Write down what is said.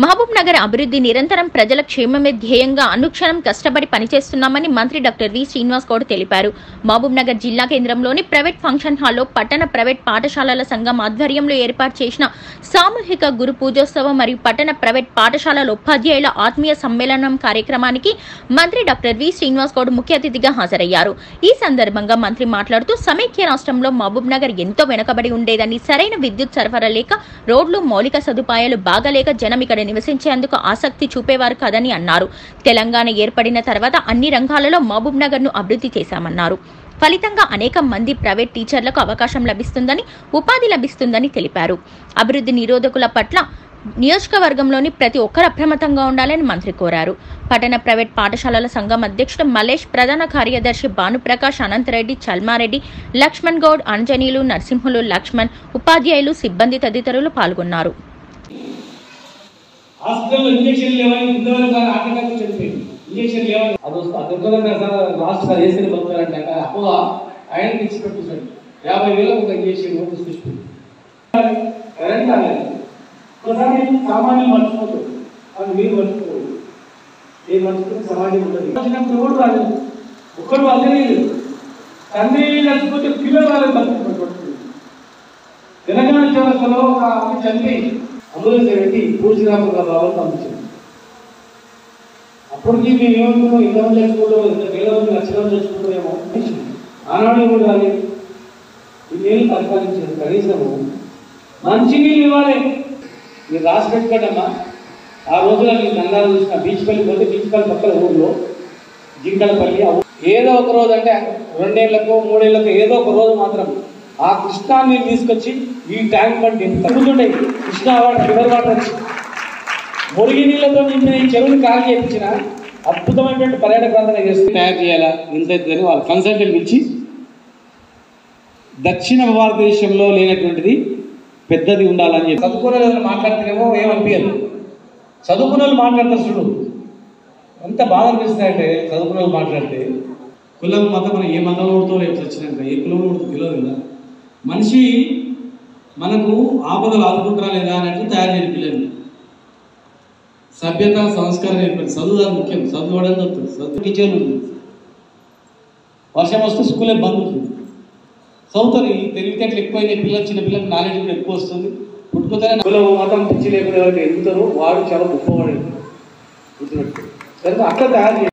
మహబూబ్ నగర్ అభివృద్ధి నిరంతరం ప్రజల క్షేమమే ధ్యేయంగా అనుక్షణం కష్టపడి పనిచేస్తున్నామని మంత్రి డాక్టర్ వి శ్రీనివాస్ గౌడ్ తెలిపారు మహబూబ్ నగర్ జిల్లా కేంద్రంలోని ప్రైవేట్ ఫంక్షన్ హాల్లో పట్టణ ప్రైవేట్ పాఠశాలల సంఘం ఆధ్వర్యంలో ఏర్పాటు చేసిన సామూహిక గురు పూజోత్సవం మరియు పట్టణ ప్రైవేట్ పాఠశాలల ఉపాధ్యాయుల ఆత్మీయ సమ్మేళనం కార్యక్రమానికి మంత్రి డాక్టర్ వి శ్రీనివాస్ గౌడ్ ముఖ్య అతిథిగా హాజరయ్యారు ఈ సందర్భంగా మంత్రి మాట్లాడుతూ సమైక్య రాష్ట్రంలో మహబూబ్ నగర్ ఎంతో వెనుకబడి ఉండేదని సరైన విద్యుత్ సరఫరా లేక రోడ్లు మౌలిక సదుపాయాలు బాగలేక జనం ఇక్కడ నివసించేందుకు ఆసక్తి చూపేవారు కాదని అన్నారు తెలంగాణ ఏర్పడిన తర్వాత అన్ని రంగాలలో మహబూబ్ నగర్ ను అభివృద్ధి చేశామన్నారు ఫలితంగా అనేక మంది ప్రైవేట్ టీచర్లకు అవకాశం లభిస్తుందని ఉపాధి లభిస్తుందని తెలిపారు అభివృద్ధి నిరోధకుల పట్ల నియోజకవర్గంలోని ప్రతి ఒక్కరు అప్రమత్తంగా ఉండాలని మంత్రి కోరారు పట్టణ ప్రైవేట్ పాఠశాలల సంఘం అధ్యక్షుడు మలేష్ ప్రధాన కార్యదర్శి భానుప్రకాష్ అనంతరెడ్డి చల్మారెడ్డి లక్ష్మణ్ గౌడ్ అంజనీలు నరసింహులు లక్ష్మణ్ ఉపాధ్యాయులు సిబ్బంది తదితరులు పాల్గొన్నారు హాస్పిటల్లో ఇంజక్షన్ లేవని ఇంతవరకు సార్ హార్ట్ అటాక్ చనిపోయింది ఇంజక్షన్ లేవని అది వస్తుంది అది దొరకదంటే సార్ లాస్ట్ సార్ వేసిన బతుకుతారంటే అప్పుగా ఆయన తెచ్చి పెట్టుకుంటాడు యాభై వేలకు ఒక ఇంజక్షన్ నోటీస్ తీసుకుంది కరెంట్ రాలేదు ఒకసారి సామాన్యం మర్చిపోతాడు అది మీరు మర్చిపోదు ఏం మర్చిపోతే సమాజం ఉంటుంది వచ్చినప్పుడు ఎవరు రాలేదు ఒక్కడు అల్లలేదు తండ్రి చచ్చిపోతే పిల్లలు రాలేదు బతుకుతుంది తెలంగాణ చౌరస్తలో ఒక ఆమె చనిపోయి అంబులెన్స్ పెట్టి పూర్తిరామగా బాబాకు పంపించింది అప్పటికి మేము ఏమనుకున్నాం ఇంతమంది చచ్చిపోవడం ఇంత వేల మంది లక్షల మంది చచ్చిపోవడమేమో ఆనాడు కూడా రాలేదు ఇన్నేళ్ళు పరిపాలించారు కనీసము మంచినీళ్ళు ఇవ్వాలి మీరు రాసి పెట్టుకోండమ్మా ఆ రోజున నేను దండాలు చూసిన బీచ్ పల్లి పోతే బీచ్ పల్లి పక్కన ఊళ్ళో జింకలపల్లి ఆ ఊ- ఏదో ఒక రోజు అంటే రెండేళ్లకు మూడేళ్లకు ఏదో ఒక రోజు మాత్రం ఆ కృష్ణా నీళ్ళు తీసుకొచ్చి ఈ ట్యాంక్ బండి తగ్గుతుండే కృష్ణా వాటర్ రివర్ వాటర్ వచ్చి మురిగి నీళ్ళతో నిండిన ఈ చెరువుని ఖాళీ చేయించిన అద్భుతమైనటువంటి పర్యాటక ప్రాంతంగా చేస్తే తయారు చేయాలా ఇంత ఇంతని వాళ్ళు కన్సల్టెంట్ పిలిచి దక్షిణ భారతదేశంలో లేనటువంటిది పెద్దది ఉండాలని చెప్పి చదువుకునే వాళ్ళు మాట్లాడితేనేమో ఏమనిపించదు చదువుకున్న వాళ్ళు మాట్లాడతారు చూడు ఎంత బాధ అనిపిస్తుంది అంటే చదువుకున్న వాళ్ళు మాట్లాడితే కులం మతం మనం ఏ మతంలో ఉడుతో రేపు వచ్చినాక ఏ కులంలో ఉడుతో తెలియదు కదా మనిషి మనకు ఆపదలు ఆదుకుంటారా లేదా అన్నట్టు తయారు చేయని పిల్లల్ని సభ్యత సంస్కారం నేర్పండి చదువు అది ముఖ్యం చదువుకోవడం చదువుతుంది చదువు టీచర్లు ఉంది. వర్షం వస్తే స్కూలే బంద్ ఉంటుంది చదువుతారు ఈ తెలివితేటలు ఎక్కువైన పిల్లలు చిన్న పిల్లలకి నాలెడ్జ్ కూడా ఎక్కువ వస్తుంది పుట్టుకుతానే కులం మతం పిచ్చి లేకుండా ఎవరికి ఎదుగుతారో వాడు చాలా గొప్పవాడు గుర్తుపెట్టు కనుక అట్లా తయారు చేయాలి